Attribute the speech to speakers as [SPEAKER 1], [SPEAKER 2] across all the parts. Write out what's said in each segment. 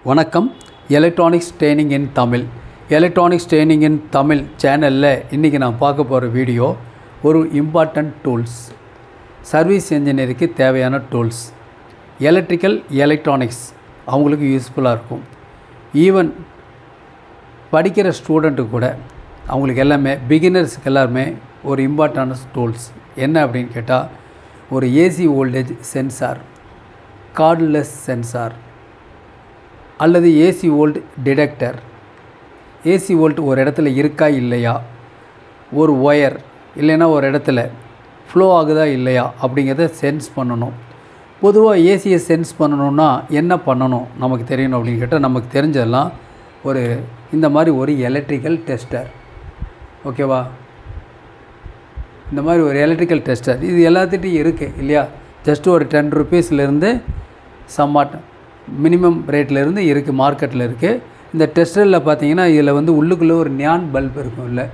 [SPEAKER 1] வணக்கம் electronics training in Tamil electronics training in Tamil சேனலில் இன்றைக்கி நான் பார்க்க போகிற வீடியோ ஒரு இம்பார்ட்டண்ட் டூல்ஸ் சர்வீஸ் இன்ஜினியருக்கு தேவையான டூல்ஸ் எலக்ட்ரிக்கல் எலக்ட்ரானிக்ஸ் அவங்களுக்கு யூஸ்ஃபுல்லாக இருக்கும் ஈவன் படிக்கிற ஸ்டூடெண்ட்டு கூட அவங்களுக்கு எல்லாமே பிகினர்ஸுக்கு எல்லாருமே ஒரு இம்பார்ட்டன்ட் டூல்ஸ் என்ன அப்படின்னு கேட்டால் ஒரு AC voltage sensor cordless sensor அல்லது AC volt detector AC volt ஒரு இடத்துல இருக்கா இல்லையா ஒரு ஒயர் இல்லைன்னா ஒரு இடத்துல ஃப்ளோ ஆகுதா இல்லையா அப்படிங்கிறத சென்ஸ் பண்ணணும் பொதுவாக ஏசியை சென்ஸ் பண்ணணுன்னா என்ன பண்ணணும் நமக்கு தெரியணும் அப்படின்னு கேட்டால் நமக்கு தெரிஞ்சதெல்லாம் ஒரு இந்த மாதிரி ஒரு எலக்ட்ரிக்கல் டெஸ்டர் ஓகேவா இந்த மாதிரி ஒரு எலக்ட்ரிக்கல் டெஸ்டர் இது எல்லாத்துட்டையும் இருக்குது இல்லையா ஜஸ்ட் ஒரு டென் ருபீஸ்லேருந்து சம்மாட் மினிமம் ரேட்லேருந்து இருக்குது மார்க்கெட்டில் இருக்குது இந்த டெஸ்டரில் பார்த்தீங்கன்னா இதில் வந்து உள்ளுக்குள்ளே ஒரு நியான் பல்ப் இருக்கும் இல்லை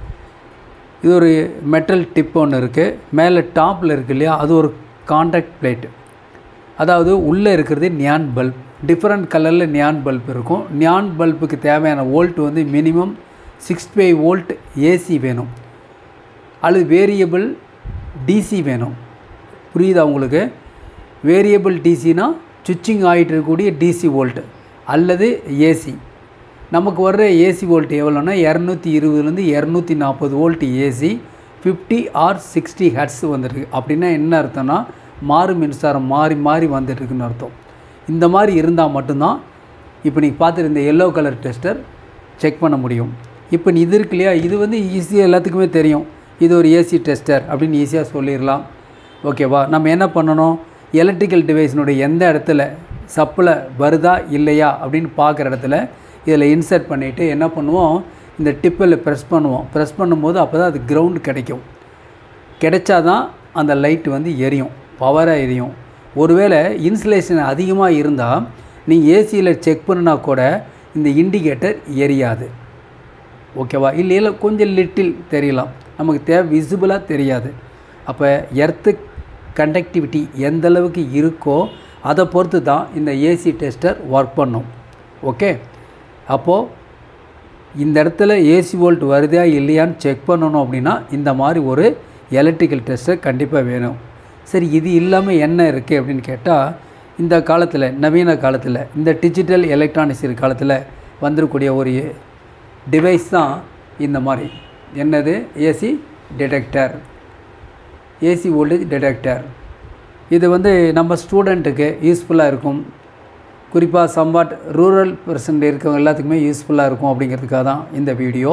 [SPEAKER 1] இது ஒரு மெட்டல் டிப் ஒன்று இருக்குது மேலே டாப்பில் இருக்குது இல்லையா அது ஒரு காண்டாக்ட் பிளேட் அதாவது உள்ளே இருக்கிறது நியான் பல்ப் டிஃப்ரெண்ட் கலரில் நியான் பல்ப் இருக்கும் நியான் பல்புக்கு தேவையான வோல்ட் வந்து minimum six five volt AC வேணும் அல்லது வேரியபிள் டிசி வேணும் புரியுதா உங்களுக்கு வேரியபிள் டிசினா சுவிட்சிங் ஆகிட்டு இருக்கக்கூடிய டிசி வோல்ட் அல்லது ஏசி நமக்கு வர்ற ஏசி வோல்ட் எவ்வளோன்னா இரநூத்தி இருபதுலேருந்து இரநூத்தி நாற்பது volt AC fifty or sixty hertz வந்துருக்கு அப்படின்னா என்ன அர்த்தம்னா மாறு மின்சாரம் மாறி மாறி வந்துட்டுருக்குன்னு அர்த்தம் இந்த மாதிரி இருந்தால் மட்டும்தான் இப்போ நீங்கள் பார்த்துருந்த எல்லோ கலர் டெஸ்டர் செக் பண்ண முடியும் இப்போ இது இருக்கு இல்லையா இது வந்து ஈஸியாக எல்லாத்துக்குமே தெரியும் இது ஒரு ஏசி டெஸ்டர் அப்படின்னு ஈஸியாக சொல்லிடலாம் ஓகேவா நம்ம என்ன பண்ணணும் எலக்ட்ரிக்கல் டிவைஸினுடைய எந்த இடத்துல சப்பில் வருதா இல்லையா அப்படின்னு பார்க்குற இடத்துல இதில் இன்சர்ட் பண்ணிவிட்டு என்ன பண்ணுவோம் இந்த டிப்பில் ப்ரெஸ் பண்ணுவோம் ப்ரெஸ் பண்ணும்போது அப்போ தான் அது கிரவுண்ட் கிடைக்கும் கிடைச்சாதான் அந்த லைட் வந்து எரியும் பவராக எரியும் ஒருவேளை இன்சுலேஷன் அதிகமாக இருந்தால் நீங்கள் ஏசியில் செக் பண்ணினா கூட இந்த இண்டிகேட்டர் எரியாது ஓகேவா இல்லை இல்லை கொஞ்சம் லிட்டில் தெரியலாம் நமக்கு தேவை விசிபிளாக தெரியாது அப்போ எர்த்து கண்டக்டிவிட்டி எந்த அளவுக்கு இருக்கோ அதை பொறுத்து தான் இந்த ஏசி டெஸ்டர் ஒர்க் பண்ணும் ஓகே அப்போது இந்த இடத்துல ஏசி வோல்ட் வருதா இல்லையான்னு செக் பண்ணணும் அப்படின்னா இந்த மாதிரி ஒரு எலக்ட்ரிக்கல் டெஸ்டர் கண்டிப்பாக வேணும் சரி இது இல்லாமல் என்ன இருக்குது அப்படின்னு கேட்டால் இந்த காலத்தில் நவீன காலத்தில் இந்த டிஜிட்டல் எலக்ட்ரானிக்ஸ் காலத்தில் வந்துருக்கூடிய ஒரு டிவைஸ் தான் இந்த மாதிரி என்னது AC detector AC voltage detector இது வந்து நம்ம ஸ்டூடெண்ட்டுக்கு யூஸ்ஃபுல்லாக இருக்கும் குறிப்பாக சம்பாட் ரூரல் பர்சன்ட் இருக்கவங்க எல்லாத்துக்குமே யூஸ்ஃபுல்லாக இருக்கும் அப்படிங்கிறதுக்காக தான் இந்த வீடியோ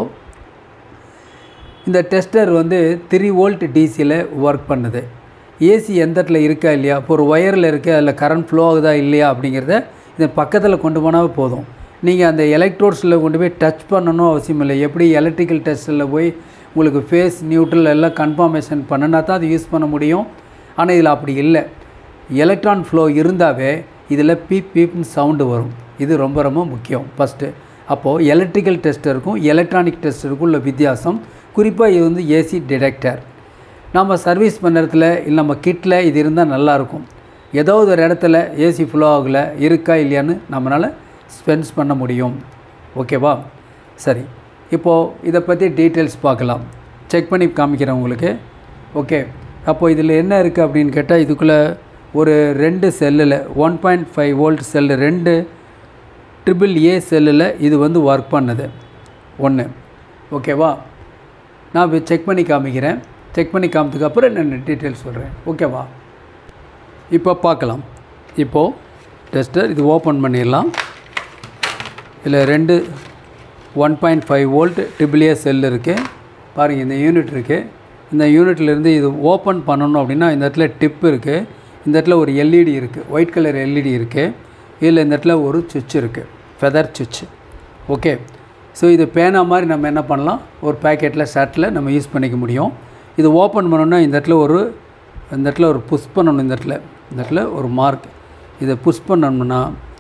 [SPEAKER 1] இந்த டெஸ்டர் வந்து த்ரீ வோல்ட் டிசியில் ஒர்க் பண்ணுது ஏசி எந்த இடத்துல இருக்கா இல்லையா இப்போ ஒரு ஒயரில் இருக்க அதில் கரண்ட் ஃப்ளோ ஆகுதா இல்லையா அப்படிங்கிறத இந்த பக்கத்தில் கொண்டு போனால் போதும் நீங்கள் அந்த எலக்ட்ரோட்ஸில் கொண்டு போய் டச் பண்ணணும் அவசியம் இல்லை எப்படி எலக்ட்ரிக்கல் டெஸ்ட்டில் போய் உங்களுக்கு ஃபேஸ் நியூட்ரல் எல்லாம் கன்ஃபார்மேஷன் பண்ணினா தான் அது யூஸ் பண்ண முடியும் ஆனால் இதில் அப்படி இல்லை எலக்ட்ரான் ஃப்ளோ இருந்தாவே இதில் பீப் பீப்னு சவுண்டு வரும் இது ரொம்ப ரொம்ப முக்கியம் ஃபஸ்ட்டு அப்போது எலக்ட்ரிக்கல் டெஸ்டருக்கும் எலக்ட்ரானிக் டெஸ்டருக்கும் உள்ள வித்தியாசம் குறிப்பாக இது வந்து ஏசி டிடெக்டர் நம்ம சர்வீஸ் பண்ணுறதுல இல்லை நம்ம கிட்டில் இது இருந்தால் நல்லாயிருக்கும் ஏதாவது ஒரு இடத்துல ஏசி ஃப்ளோ ஆகலை இருக்கா இல்லையான்னு நம்மளால் ஸ்பென்ஸ் பண்ண முடியும் ஓகேவா சரி இப்போது இதை பற்றி டீட்டெயில்ஸ் பார்க்கலாம் செக் பண்ணி காமிக்கிறேன் உங்களுக்கு ஓகே அப்போது இதில் என்ன இருக்குது அப்படின்னு கேட்டால் இதுக்குள்ளே ஒரு ரெண்டு செல்லில் one point five volt cell ரெண்டு ட்ரிபிள் ஏ செல்லில் இது வந்து ஒர்க் பண்ணுது ஒன்று ஓகேவா நான் இப்போ செக் பண்ணி காமிக்கிறேன் செக் பண்ணி காமிச்சதுக்கு அப்புறம் நான் டீட்டெயில்ஸ் சொல்கிறேன் ஓகேவா இப்போ பார்க்கலாம் இப்போது டெஸ்டர் இது ஓப்பன் பண்ணிடலாம் இதில் ரெண்டு one point five volt triple A cell இருக்குது பாருங்கள் இந்த யூனிட் இருக்குது இந்த யூனிட்லேருந்து இது ஓப்பன் பண்ணணும் அப்படின்னா இந்த இடத்துல டிப் இருக்குது இந்த இடத்துல ஒரு எல்இடி இருக்குது ஒயிட் கலர் எல்இடி இருக்குது இதில் இந்த இடத்துல ஒரு சுவிட்ச் இருக்குது ஃபெதர் சுவிட்ச் ஓகே ஸோ இது பேனா மாதிரி நம்ம என்ன பண்ணலாம் ஒரு பேக்கெட்டில் ஷர்ட்டில் நம்ம யூஸ் பண்ணிக்க முடியும் இது ஓப்பன் பண்ணோன்னா இந்த இடத்துல ஒரு இந்த இடத்துல ஒரு புஷ் பண்ணணும் இந்த இடத்துல இந்த இடத்துல ஒரு மார்க் இதை புஷ் பண்ணோம்னா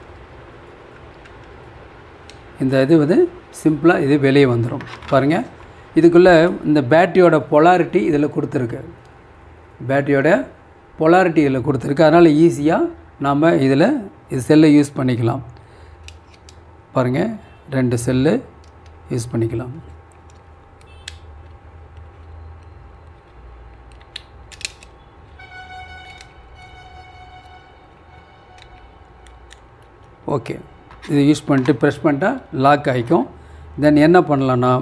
[SPEAKER 1] இந்த இது வந்து சிம்பிளாக இது வெளியே வந்துடும் பாருங்கள் இதுக்குள்ளே இந்த பேட்டரியோட பொலாரிட்டி இதில் கொடுத்துருக்கு பேட்டரியோட பொலாரிட்டி இதில் கொடுத்துருக்கு அதனால் ஈஸியாக நாம் இதில் இது செல்லை யூஸ் பண்ணிக்கலாம் பாருங்கள் ரெண்டு செல்லு யூஸ் பண்ணிக்கலாம் ஓகே இது யூஸ் பண்ணிட்டு ப்ரெஸ் பண்ணிட்டா லாக் ஆகிக்கும் தென் என்ன பண்ணலான்னா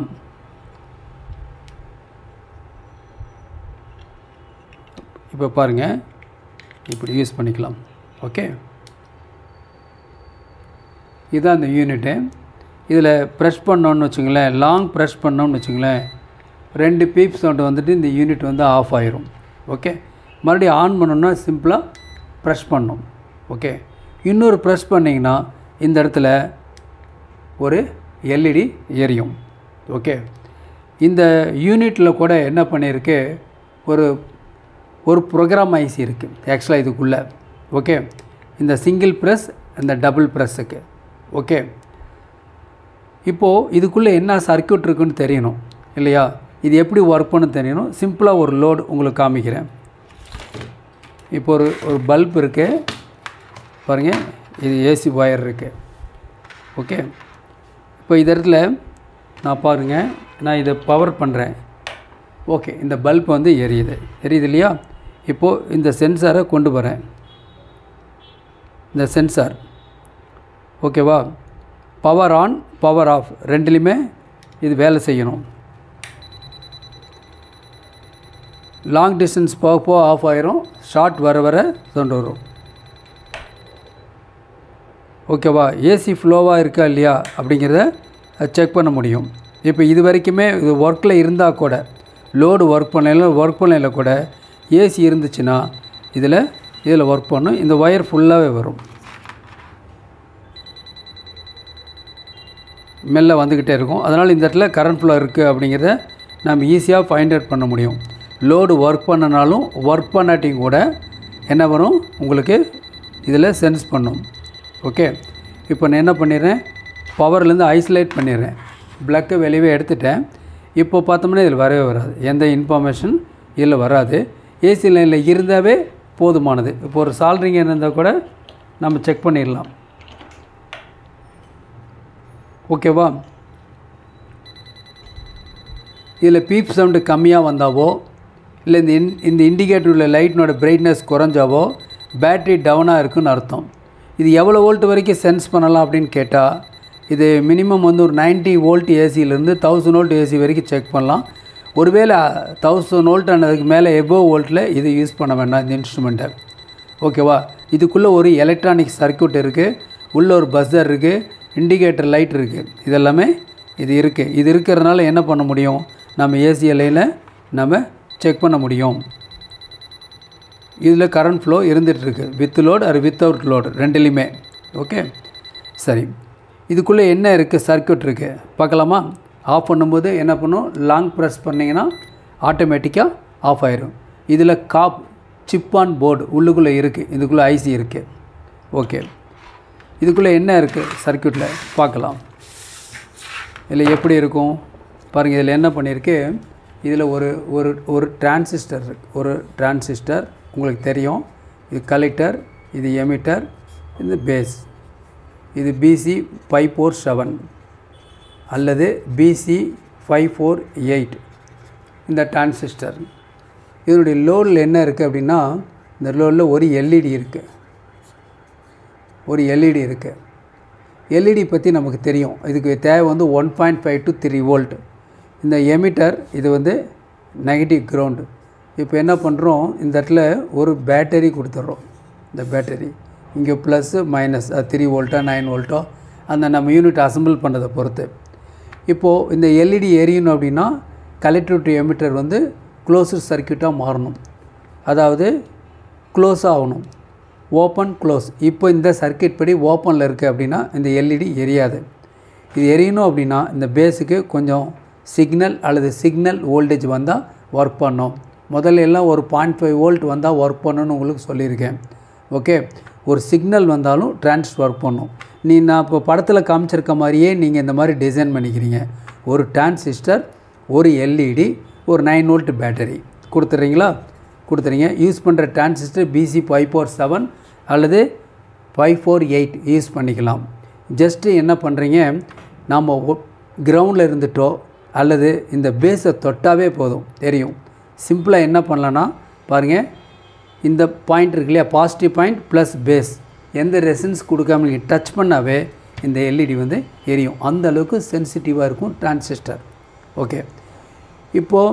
[SPEAKER 1] இப்போ பாருங்கள் இப்படி யூஸ் பண்ணிக்கலாம் ஓகே இதுதான் அந்த யூனிட்டு இதில் ப்ரெஸ் பண்ணோன்னு வச்சுங்களேன் லாங் ப்ரெஸ் பண்ணோன்னு வச்சுங்களேன் ரெண்டு பீப் சவுண்டு வந்துட்டு இந்த யூனிட் வந்து ஆஃப் ஆயிரும் ஓகே மறுபடியும் ஆன் பண்ணோன்னா சிம்பிளாக ப்ரெஸ் பண்ணணும் ஓகே இன்னொரு ப்ரெஸ் பண்ணிங்கன்னா இந்த இடத்துல ஒரு எல்இடி எரியும் ஓகே இந்த யூனிட்டில் கூட என்ன பண்ணியிருக்கு ஒரு ஒரு ப்ரோக்ராம் ஐசி இருக்குது ஆக்சுவலாக இதுக்குள்ளே ஓகே இந்த சிங்கிள் ப்ரெஸ் இந்த டபுள் ப்ரெஸ்ஸுக்கு ஓகே இப்போது இதுக்குள்ளே என்ன சர்க்யூட் இருக்குன்னு தெரியணும் இல்லையா இது எப்படி ஒர்க் பண்ணு தெரியணும் சிம்பிளாக ஒரு லோடு உங்களுக்கு காமிக்கிறேன் இப்போ ஒரு ஒரு பல்ப் இருக்குது பாருங்கள் இது ஏசி ஒயர் இருக்குது ஓகே இப்போ இந்த இடத்துல நான் பாருங்கள் நான் இதை பவர் பண்ணுறேன் ஓகே இந்த பல்ப் வந்து எரியுது எரியுது இல்லையா இப்போது இந்த சென்சாரை கொண்டு வரேன் இந்த சென்சார் ஓகேவா பவர் ஆன் பவர் ஆஃப் ரெண்டுலேயுமே இது வேலை செய்யணும் லாங் டிஸ்டன்ஸ் போக போக ஆஃப் ஆயிரும் ஷார்ட் வர வர சவுண்ட் வரும் ஓகேவா ஏசி ஃப்ளோவாக இருக்கா இல்லையா அப்படிங்கிறத செக் பண்ண முடியும் இப்போ இது வரைக்குமே இது ஒர்க்கில் இருந்தால் கூட லோடு ஒர்க் பண்ணல ஒர்க் பண்ணல கூட ஏசி இருந்துச்சுன்னா இதில் இதில் ஒர்க் பண்ணும் இந்த ஒயர் ஃபுல்லாகவே வரும் மெல்ல வந்துக்கிட்டே இருக்கும் அதனால் இந்த இடத்துல கரண்ட் ஃப்ளோ இருக்குது அப்படிங்கிறத நம்ம ஈஸியாக ஃபைண்ட் அவுட் பண்ண முடியும் லோடு ஒர்க் பண்ணனாலும் ஒர்க் பண்ணாட்டியும் கூட என்ன வரும் உங்களுக்கு இதில் சென்ஸ் பண்ணும் ஓகே இப்போ நான் என்ன பண்ணிடுறேன் பவர்லேருந்து ஐசோலேட் பண்ணிடுறேன் ப்ளக்கை வெளியே எடுத்துட்டேன் இப்போ பார்த்தோம்னா இதில் வரவே வராது எந்த இன்ஃபர்மேஷன் இதில் வராது ஏசி லைனில் இருந்தாவே போதுமானது இப்போ ஒரு சால்ரிங் இருந்தால் கூட நம்ம செக் பண்ணிடலாம் ஓகேவா இதில் பீப் சவுண்டு கம்மியாக வந்தாவோ இல்லை இந்த இன் இந்த இண்டிகேட்டர் உள்ள லைட்டினோட பிரைட்னஸ் குறைஞ்சாவோ பேட்ரி டவுனாக இருக்குன்னு அர்த்தம் இது எவ்வளோ வோல்ட் வரைக்கும் சென்ஸ் பண்ணலாம் அப்படின்னு கேட்டால் இது மினிமம் வந்து ஒரு 90 வோல்ட் ஏசியிலேருந்து தௌசண்ட் வோல்ட் ஏசி வரைக்கும் செக் பண்ணலாம் ஒருவேளை தௌசண்ட் வோல்ட் ஆனதுக்கு மேலே எபோவ் வோல்ட்டில் இது யூஸ் பண்ண வேண்டாம் இந்த இன்ஸ்ட்ருமெண்ட்டை ஓகேவா இதுக்குள்ளே ஒரு எலக்ட்ரானிக் சர்க்யூட் இருக்குது உள்ள ஒரு பஸ்ஸர் இருக்குது இண்டிகேட்டர் லைட் இருக்குது இதெல்லாமே இது இருக்குது இது இருக்கிறதுனால என்ன பண்ண முடியும் நம்ம ஏசி எல்லையில் நம்ம செக் பண்ண முடியும் இதில் கரண்ட் ஃப்ளோ இருந்துகிட்ருக்கு வித் லோட் அது வித்தவுட் லோடு ரெண்டுலேயுமே ஓகே சரி இதுக்குள்ளே என்ன இருக்குது சர்க்யூட் இருக்குது பார்க்கலாமா ஆஃப் பண்ணும்போது என்ன பண்ணும் லாங் ப்ரெஸ் பண்ணிங்கன்னா ஆட்டோமேட்டிக்காக ஆஃப் ஆயிரும் இதில் காப் சிப் ஆன் போர்டு உள்ளுக்குள்ளே இருக்குது இதுக்குள்ளே ஐசி இருக்குது ஓகே இதுக்குள்ளே என்ன இருக்குது சர்க்யூட்டில் பார்க்கலாம் இதில் எப்படி இருக்கும் பாருங்கள் இதில் என்ன பண்ணியிருக்கு இதில் ஒரு ஒரு ஒரு டிரான்சிஸ்டர் இருக்கு ஒரு டிரான்சிஸ்டர் உங்களுக்கு தெரியும் இது கலெக்டர் இது எமிட்டர் இது பேஸ் இது பிசி ஃபைவ் ஃபோர் செவன் அல்லது பிசி ஃபைவ் ஃபோர் எயிட் இந்த டிரான்சிஸ்டர் இதனுடைய லோடில் என்ன இருக்குது அப்படின்னா இந்த லோடில் ஒரு எல்இடி இருக்குது ஒரு எல்இடி இருக்குது எல்இடி பற்றி நமக்கு தெரியும் இதுக்கு தேவை வந்து one point five to three volt இந்த எமிட்டர் இது வந்து நெகட்டிவ் கிரவுண்டு இப்போ என்ன பண்ணுறோம் இந்த இடத்துல ஒரு பேட்டரி கொடுத்துட்றோம் இந்த பேட்டரி இங்கே ப்ளஸ்ஸு மைனஸ் த்ரீ வோல்ட்டோ நைன் வோல்ட்டோ அந்த நம்ம யூனிட் அசம்பிள் பண்ணுறதை பொறுத்து இப்போது இந்த எல்இடி எரியணும் அப்படின்னா கலெக்டர் டு எமிட்டர் வந்து க்ளோஸ்டு சர்க்கியூட்டாக மாறணும் அதாவது க்ளோஸ் ஆகணும் ஓப்பன் க்ளோஸ் இப்போ இந்த சர்க்கியூட் படி ஓப்பனில் இருக்குது அப்படின்னா இந்த எல்இடி எரியாது இது எரியணும் அப்படின்னா இந்த பேஸுக்கு கொஞ்சம் சிக்னல் அல்லது சிக்னல் வோல்டேஜ் வந்தால் ஒர்க் பண்ணும் முதல்ல எல்லாம் ஒரு பாயிண்ட் ஃபைவ் வோல்ட் வந்தால் ஒர்க் பண்ணணும்னு உங்களுக்கு சொல்லியிருக்கேன் ஓகே ஒரு சிக்னல் வந்தாலும் டிரான்ஸ் ஒர்க் பண்ணும் நீ நான் இப்போ படத்தில் காமிச்சிருக்க மாதிரியே நீங்கள் இந்த மாதிரி டிசைன் பண்ணிக்கிறீங்க ஒரு டிரான்சிஸ்டர் ஒரு எல்இடி ஒரு நைன் வோல்ட் பேட்டரி கொடுத்துட்றீங்களா கொடுத்துறீங்க யூஸ் பண்ணுற transistor BC five four seven அல்லது ஃபைவ் ஃபோர் எயிட் யூஸ் பண்ணிக்கலாம் ஜஸ்ட்டு என்ன பண்ணுறீங்க நாம் கிரவுண்டில் இருந்துட்டோ அல்லது இந்த பேஸை தொட்டாவே போதும் தெரியும் சிம்பிளாக என்ன பண்ணலான்னா பாருங்கள் இந்த பாயிண்ட் இருக்கு இல்லையா பாசிட்டிவ் பாயிண்ட் ப்ளஸ் பேஸ் எந்த ரெசன்ஸ் கொடுக்காம நீங்கள் டச் பண்ணாவே இந்த எல்இடி வந்து எரியும் அந்த அளவுக்கு சென்சிட்டிவாக இருக்கும் டிரான்சிஸ்டர் ஓகே இப்போது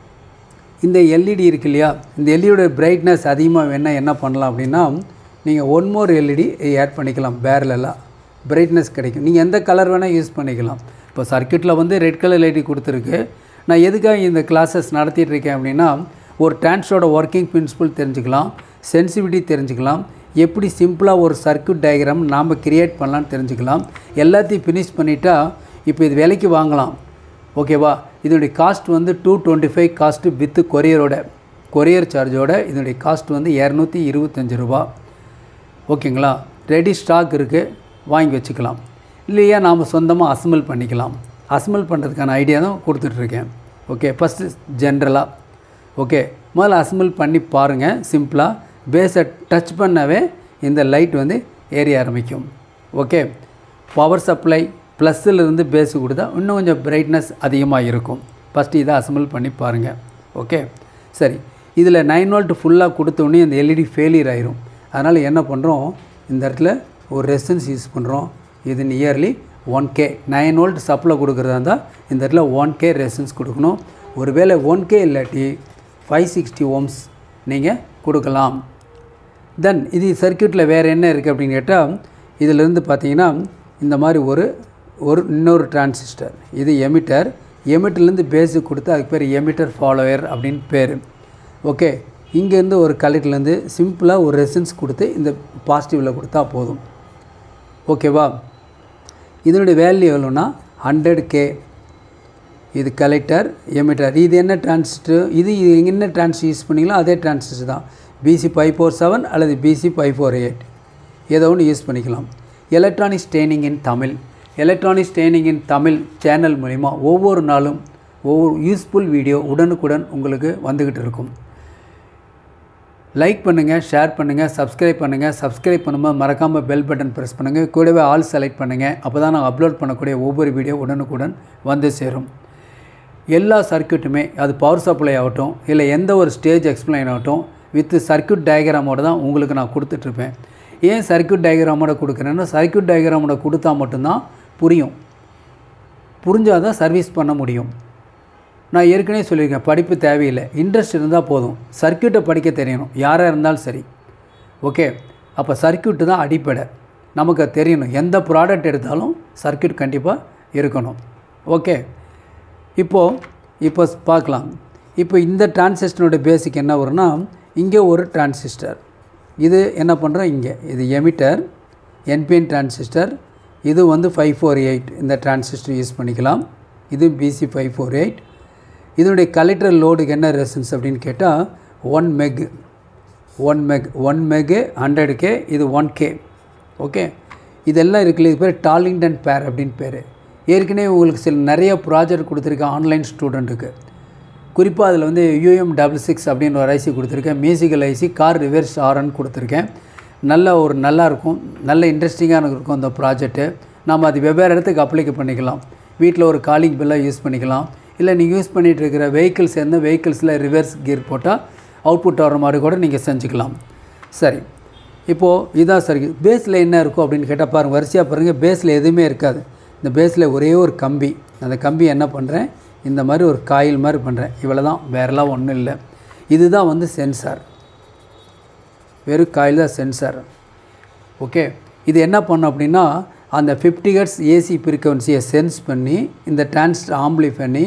[SPEAKER 1] இந்த எல்இடி இருக்கு இல்லையா இந்த எல்இடியோட பிரைட்னஸ் அதிகமாக வேணால் என்ன பண்ணலாம் அப்படின்னா நீங்கள் ஒன் மோர் எல்இடி ஆட் பண்ணிக்கலாம் பேரலெல்லாம் பிரைட்னஸ் கிடைக்கும் நீங்கள் எந்த கலர் வேணால் யூஸ் பண்ணிக்கலாம் இப்போ சர்க்கியூட்டில் வந்து ரெட் கலர் எல்இடி கொடுத்துருக்கு நான் எதுக்காக இந்த கிளாஸஸ் நடத்திட்டு இருக்கேன் அப்படின்னா ஒரு டிரான்ஸ்டரோட ஒர்க்கிங் பிரின்சிபல் தெரிஞ்சுக்கலாம் சென்சிவிட்டி தெரிஞ்சுக்கலாம் எப்படி சிம்பிளாக ஒரு சர்க்கியூட் டயக்ராம் நாம் கிரியேட் பண்ணலான்னு தெரிஞ்சுக்கலாம் எல்லாத்தையும் ஃபினிஷ் பண்ணிட்டா இப்போ இது விலைக்கு வாங்கலாம் ஓகேவா இதனுடைய காஸ்ட் வந்து டூ டுவெண்ட்டி ஃபைவ் காஸ்ட்டு வித்து கொரியரோட கொரியர் சார்ஜோட இதனுடைய காஸ்ட் வந்து இரநூத்தி இருபத்தஞ்சி ரூபா ஓகேங்களா ரெடி ஸ்டாக் இருக்குது வாங்கி வச்சுக்கலாம் இல்லையா நாம் சொந்தமாக அசம்பிள் பண்ணிக்கலாம் அசம்பிள் பண்ணுறதுக்கான ஐடியா தான் கொடுத்துட்ருக்கேன் ஓகே ஃபஸ்ட்டு ஜென்ரலாக ஓகே முதல்ல அசம்பிள் பண்ணி பாருங்கள் சிம்பிளாக பேஸை டச் பண்ணவே இந்த லைட் வந்து ஏரிய ஆரம்பிக்கும் ஓகே பவர் சப்ளை ப்ளஸ்ஸில் இருந்து பேஸு கொடுத்தா இன்னும் கொஞ்சம் பிரைட்னஸ் அதிகமாக இருக்கும் ஃபஸ்ட்டு இதை அசம்பிள் பண்ணி பாருங்கள் ஓகே சரி இதில் நைன் வோல்ட் ஃபுல்லாக கொடுத்தோடனே இந்த எல்இடி ஃபெயிலியர் ஆயிரும் அதனால் என்ன பண்ணுறோம் இந்த இடத்துல ஒரு ரெசன்ஸ் யூஸ் பண்ணுறோம் இது nearly one K nine volt supply கொடுக்குறதா இருந்தால் இந்த இடத்துல ஒன் கே ரெசன்ஸ் கொடுக்கணும் ஒருவேளை ஒன் கே இல்லாட்டி ஃபைவ் சிக்ஸ்டி ஓம்ஸ் நீங்கள் கொடுக்கலாம் தென் இது சர்க்கியூட்டில் வேறு என்ன இருக்குது அப்படின்னு கேட்டால் இதிலிருந்து பார்த்தீங்கன்னா இந்த மாதிரி ஒரு ஒரு இன்னொரு டிரான்சிஸ்டர் இது எமிட்டர் எமிட்டர்லேருந்து பேஸுக்கு கொடுத்து அதுக்கு பேர் எமிட்டர் ஃபாலோயர் அப்படின்னு பேர் ஓகே இங்கேருந்து ஒரு கலெக்டர்லேருந்து சிம்பிளாக ஒரு ரெசன்ஸ் கொடுத்து இந்த பாசிட்டிவில் கொடுத்தா போதும் ஓகேவா இதனுடைய வேல்யூ எவ்வளோன்னா ஹண்ட்ரட் கே இது கலெக்டர் எமிட்டர் இது என்ன டிரான்சிஸ்டர் இது இது என்ன டிரான்ஸ் யூஸ் பண்ணீங்களோ அதே டிரான்சிஸ்டர் தான் பிசி ஃபைவ் ஃபோர் செவன் அல்லது பிசி ஃபைவ் ஃபோர் எயிட் ஏதோ ஒன்று யூஸ் பண்ணிக்கலாம் electronics training in Tamil electronics training in Tamil channel மூலிமா ஒவ்வொரு நாளும் ஒவ்வொரு யூஸ்ஃபுல் வீடியோ உடனுக்குடன் உங்களுக்கு வந்துக்கிட்டு இருக்கும் லைக் பண்ணுங்கள் ஷேர் பண்ணுங்கள் சப்ஸ்கிரைப் பண்ணுங்கள் சப்ஸ்கிரைப் பண்ணும்போது மறக்காமல் பெல் பட்டன் ப்ரெஸ் பண்ணுங்கள் கூடவே ஆல் செலக்ட் பண்ணுங்கள் அப்போ தான் நான் அப்லோட் பண்ணக்கூடிய ஒவ்வொரு வீடியோ உடனுக்குடன் வந்து சேரும் எல்லா சர்க்கியூட்டுமே அது பவர் சப்ளை ஆகட்டும் இல்லை எந்த ஒரு ஸ்டேஜ் எக்ஸ்பிளைன் ஆகட்டும் வித் சர்க்கியூட் டயக்ராமோட தான் உங்களுக்கு நான் கொடுத்துட்ருப்பேன் ஏன் சர்க்கியூட் டயக்ராமோட கொடுக்குறேன்னா சர்க்கியூட் டயக்ராமோட கொடுத்தா மட்டும்தான் புரியும் புரிஞ்சால் தான் சர்வீஸ் பண்ண முடியும் நான் ஏற்கனவே சொல்லியிருக்கேன் படிப்பு தேவையில்லை இன்ட்ரெஸ்ட் இருந்தால் போதும் சர்க்கியூட்டை படிக்க தெரியணும் யாராக இருந்தாலும் சரி ஓகே அப்போ சர்க்கியூட்டு தான் அடிப்படை நமக்கு தெரியணும் எந்த ப்ராடக்ட் எடுத்தாலும் சர்க்கியூட் கண்டிப்பாக இருக்கணும் ஓகே இப்போது இப்போ பார்க்கலாம் இப்போ இந்த டிரான்சிஸ்டனோட பேசிக் என்ன வரும்னா இங்கே ஒரு டிரான்சிஸ்டர் இது என்ன பண்ணுறோம் இங்கே இது எமிட்டர் என்பிஎன் டிரான்சிஸ்டர் இது வந்து ஃபைவ் ஃபோர் எயிட் இந்த டிரான்சிஸ்டர் யூஸ் பண்ணிக்கலாம் இது பிசி ஃபைவ் ஃபோர் எயிட் இதனுடைய கலெக்டர் லோடுக்கு என்ன ரெசன்ஸ் அப்படின்னு கேட்டால் one meg one meg one meg hundred K இது ஒன் கே ஓகே இதெல்லாம் இருக்குல்ல இது பேர் டார்லிங்டன் பேர் அப்படின்னு பேர் ஏற்கனவே உங்களுக்கு சில நிறைய ப்ராஜெக்ட் கொடுத்துருக்கேன் ஆன்லைன் ஸ்டூடெண்ட்டுக்கு குறிப்பாக அதில் வந்து யூஎம் டபுள் சிக்ஸ் அப்படின்னு ஒரு ஐசி கொடுத்துருக்கேன் மியூசிக்கல் ஐசி கார் ரிவர்ஸ் ஆர்ன்னு கொடுத்துருக்கேன் நல்ல ஒரு நல்லா இருக்கும் நல்ல இன்ட்ரெஸ்டிங்காக இருக்கும் அந்த ப்ராஜெக்ட்டு நம்ம அது வெவ்வேறு இடத்துக்கு அப்ளிகை பண்ணிக்கலாம் வீட்டில் ஒரு காலிங் பில்லாக யூஸ் பண்ணிக்கலாம் இல்லை நீங்கள் யூஸ் பண்ணிகிட்டு இருக்கிற வெஹிக்கிள்ஸ் எந்த வெஹிக்கிள்ஸில் ரிவர்ஸ் கியர் போட்டால் அவுட்புட் வர மாதிரி கூட நீங்கள் செஞ்சுக்கலாம் சரி இப்போது இதான் சரி பேஸில் என்ன இருக்கும் அப்படின்னு கேட்டால் பாருங்கள் வரிசையாக பாருங்கள் பேஸில் எதுவுமே இருக்காது இந்த பேஸில் ஒரே ஒரு கம்பி அந்த கம்பி என்ன பண்ணுறேன் இந்த மாதிரி ஒரு காயில் மாதிரி பண்ணுறேன் இவ்வளோ தான் வேறெல்லாம் ஒன்றும் இல்லை இதுதான் வந்து சென்சார் வெறும் காயில் தான் சென்சார் ஓகே இது என்ன பண்ணும் அப்படின்னா அந்த ஃபிஃப்டி ஹெர்ட்ஸ் ஏசி ஃப்ரீக்வன்சியை சென்ஸ் பண்ணி இந்த டிரான்ஸ்டர் ஆம்பிளி பண்ணி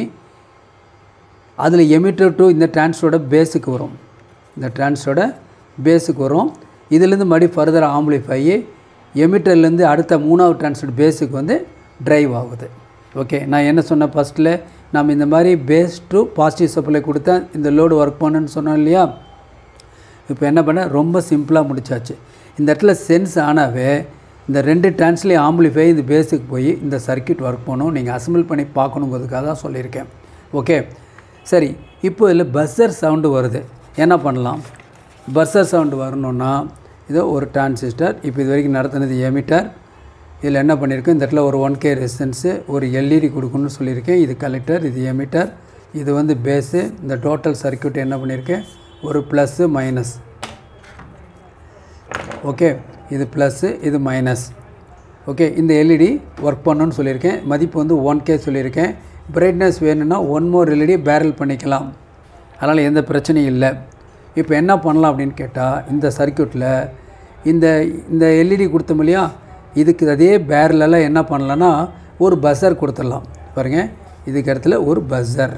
[SPEAKER 1] அதில் எமிட்டர் டு இந்த டிரான்ஸ்டரோட பேஸுக்கு வரும் இந்த டிரான்ஸ்டரோட பேஸுக்கு வரும் இதுலேருந்து மறுபடியும் ஃபர்தர் ஆம்பிளிஃபை எமிட்டர்லேருந்து அடுத்த மூணாவது டிரான்ஸ்டர் பேஸுக்கு வந்து ட்ரைவ் ஆகுது ஓகே நான் என்ன சொன்னேன் ஃபஸ்ட்டில் நம்ம இந்த மாதிரி பேஸ் டு பாசிட்டிவ் சப்ளை கொடுத்தா இந்த லோடு ஒர்க் பண்ணுன்னு சொன்னோம் இல்லையா இப்போ என்ன பண்ண ரொம்ப சிம்பிளாக முடிச்சாச்சு இந்த இடத்துல சென்ஸ் ஆனாவே இந்த ரெண்டு டிரான்ஸ்லேயும் ஆம்பிளிஃபை இந்த பேஸுக்கு போய் இந்த சர்க்கியூட் ஒர்க் பண்ணும் நீங்கள் அசம்பிள் பண்ணி பார்க்கணுங்கிறதுக்காக தான் சொல்லியிருக்கேன் ஓகே சரி இப்போ இதில் பஸ்ஸர் சவுண்டு வருது என்ன பண்ணலாம் பஸ்ஸர் சவுண்டு வரணுன்னா இதோ ஒரு டிரான்சிஸ்டர் இப்போ இது வரைக்கும் நடத்தினது எமிட்டர் இதில் என்ன பண்ணியிருக்கேன் இந்த இடத்துல ஒரு ஒன் கே ரெசிஸ்டன்ஸு ஒரு எல்இடி கொடுக்கணும்னு சொல்லியிருக்கேன் இது கலெக்டர் இது எமிட்டர் இது வந்து பேஸு இந்த டோட்டல் சர்க்யூட் என்ன பண்ணியிருக்கேன் ஒரு ப்ளஸ்ஸு மைனஸ் ஓகே இது ப்ளஸ்ஸு இது மைனஸ் ஓகே இந்த எல்இடி ஒர்க் பண்ணணும்னு சொல்லியிருக்கேன் மதிப்பு வந்து ஒன் கே சொல்லியிருக்கேன் பிரைட்னஸ் வேணும்னா ஒன் மோர் எல்இடி பேரல் பண்ணிக்கலாம் அதனால் எந்த பிரச்சனையும் இல்லை இப்போ என்ன பண்ணலாம் அப்படின்னு கேட்டால் இந்த சர்க்யூட்டில் இந்த இந்த எல்இடி கொடுத்தோம் இல்லையா இதுக்கு அதே பேரலெல்லாம் என்ன பண்ணலான்னா ஒரு பஸர் கொடுத்துடலாம் பாருங்கள் இதுக்கு இடத்துல ஒரு பஸர்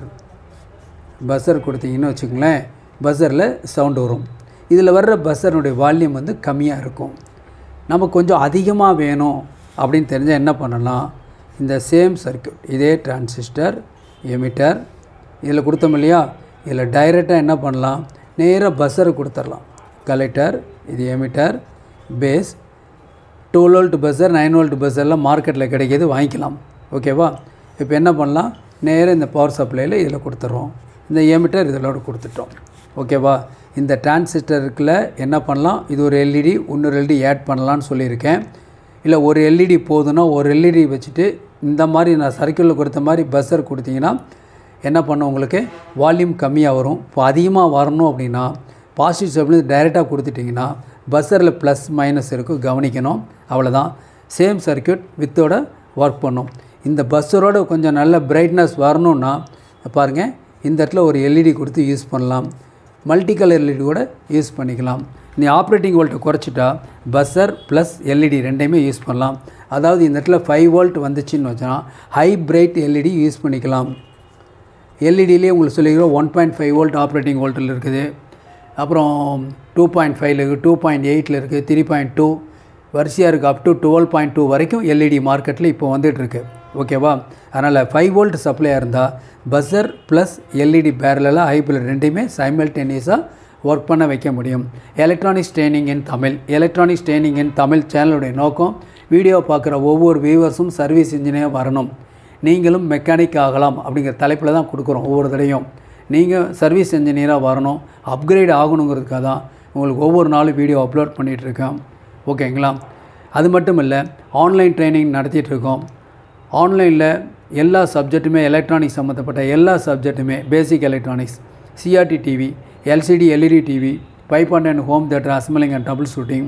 [SPEAKER 1] பஸர் கொடுத்தீங்கன்னு வச்சுக்கோங்களேன் பஸரில் சவுண்டு வரும் இதில் வர்ற பஸருடைய வால்யூம் வந்து கம்மியாக இருக்கும் நமக்கு கொஞ்சம் அதிகமாக வேணும் அப்படின்னு தெரிஞ்சால் என்ன பண்ணலாம் இந்த சேம் சர்க்யூட் இதே டிரான்சிஸ்டர் எமிட்டர் இதில் கொடுத்தோம் இல்லையா இதில் டைரெக்டாக என்ன பண்ணலாம் நேராக பஸ்ஸரை கொடுத்துடலாம் கலெக்டர் இது emitter base twelve volt buzzer nine volt பஸ்ஸர்லாம் மார்க்கெட்டில் கிடைக்கிது வாங்கிக்கலாம் ஓகேவா இப்போ என்ன பண்ணலாம் நேராக இந்த பவர் சப்ளையில் இதில் கொடுத்துட்றோம் இந்த எமிட்டர் இதிலோட கொடுத்துட்டோம் ஓகேவா இந்த டிரான்சிஸ்டருக்குள்ள என்ன பண்ணலாம் இது ஒரு எல்இடி இன்னொரு எல்இடி ஆட் பண்ணலான்னு சொல்லியிருக்கேன் இல்லை ஒரு எல்இடி போதுன்னா ஒரு எல்இடி வச்சுட்டு இந்த மாதிரி நான் சர்க்கிளில் கொடுத்த மாதிரி பஸ்ஸர் கொடுத்தீங்கன்னா என்ன பண்ண உங்களுக்கு வால்யூம் கம்மியாக வரும் இப்போ அதிகமாக வரணும் அப்படின்னா பாசிட்டிவ் சப்ளை டைரெக்டாக கொடுத்துட்டிங்கன்னா பஸ்ஸரில் ப்ளஸ் மைனஸ் இருக்கும் கவனிக்கணும் அவ்வளோதான் சேம் சர்க்யூட் வித்தோட ஒர்க் பண்ணும் இந்த பஸ்ஸரோட கொஞ்சம் நல்ல பிரைட்னஸ் வரணுன்னா பாருங்கள் இந்த இடத்துல ஒரு எல்இடி கொடுத்து யூஸ் பண்ணலாம் மல்டி கலர் எல்இடி கூட யூஸ் பண்ணிக்கலாம் நீ ஆப்ரேட்டிங் வோல்ட்டை குறைச்சிட்டா பஸ்ஸர் ப்ளஸ் எல்இடி ரெண்டையுமே யூஸ் பண்ணலாம் அதாவது இந்த இடத்துல ஃபைவ் வோல்ட் வந்துச்சுன்னு வச்சா ஹை பிரைட் எல்இடி யூஸ் பண்ணிக்கலாம் எல்இடியிலே உங்களுக்கு சொல்லிக்கிறோம் one point five volt operating வோல்ட்டில் இருக்குது அப்புறம் டூ பாயிண்ட் ஃபைவ்ல இருக்குது டூ பாயிண்ட் எயிட்டில் இருக்குது த்ரீ பாயிண்ட் டூ வரிசையாக இருக்குது up to twelve point two வரைக்கும் எல்இடி மார்க்கெட்டில் இப்போ வந்துட்டுருக்கு ஓகேவா அதனால் ஃபைவ் வோல்ட் சப்ளையாக இருந்தால் பஸ்ஸர் ப்ளஸ் எல்இடி பேரலெல்லாம் ஹைபிரிட் ரெண்டையுமே சைமல்டேனியஸாக ஒர்க் பண்ண வைக்க முடியும் electronics training in Tamil electronics training in Tamil சேனலுடைய நோக்கம் வீடியோ பார்க்குற ஒவ்வொரு வியூவர்ஸும் சர்வீஸ் இன்ஜினியர் வரணும் நீங்களும் மெக்கானிக் ஆகலாம் அப்படிங்கிற தலைப்பில் தான் கொடுக்குறோம் ஒவ்வொரு தடையும் நீங்கள் சர்வீஸ் இன்ஜினியராக வரணும் அப்கிரேட் ஆகணுங்கிறதுக்காக தான் உங்களுக்கு ஒவ்வொரு நாளும் வீடியோ அப்லோட் பண்ணிகிட்ருக்கோம் ஓகேங்களா அது மட்டும் இல்லை ஆன்லைன் ட்ரைனிங் நடத்திட்டுருக்கோம் ஆன்லைனில் எல்லா சப்ஜெக்ட்டுமே எலக்ட்ரானிக்ஸ் சம்மந்தப்பட்ட எல்லா சப்ஜெக்ட்டுமே basic electronics CRT TV LCD LED TV pipe and home theatre assembling and troubleshooting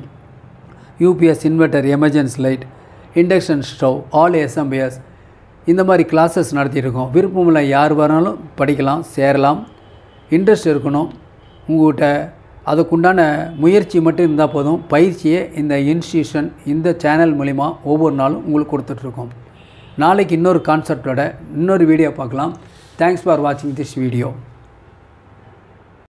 [SPEAKER 1] UPS inverter emergency light induction stove all SMPS இந்த மாதிரி கிளாஸஸ் நடத்தியிருக்கோம் விருப்பமுள்ள யார் வேணாலும் படிக்கலாம் சேரலாம் இன்ட்ரெஸ்ட் இருக்கணும் உங்கள்கிட்ட அதுக்குண்டான முயற்சி மட்டும் இருந்தால் போதும் பயிற்சியை இந்த இன்ஸ்டியூஷன் இந்த சேனல் மூலிமா ஒவ்வொரு நாளும் உங்களுக்கு கொடுத்துட்ருக்கோம் நாளைக்கு இன்னொரு கான்செப்டோட இன்னொரு வீடியோ பார்க்கலாம் தேங்க்ஸ் ஃபார் வாட்சிங் திஸ் வீடியோ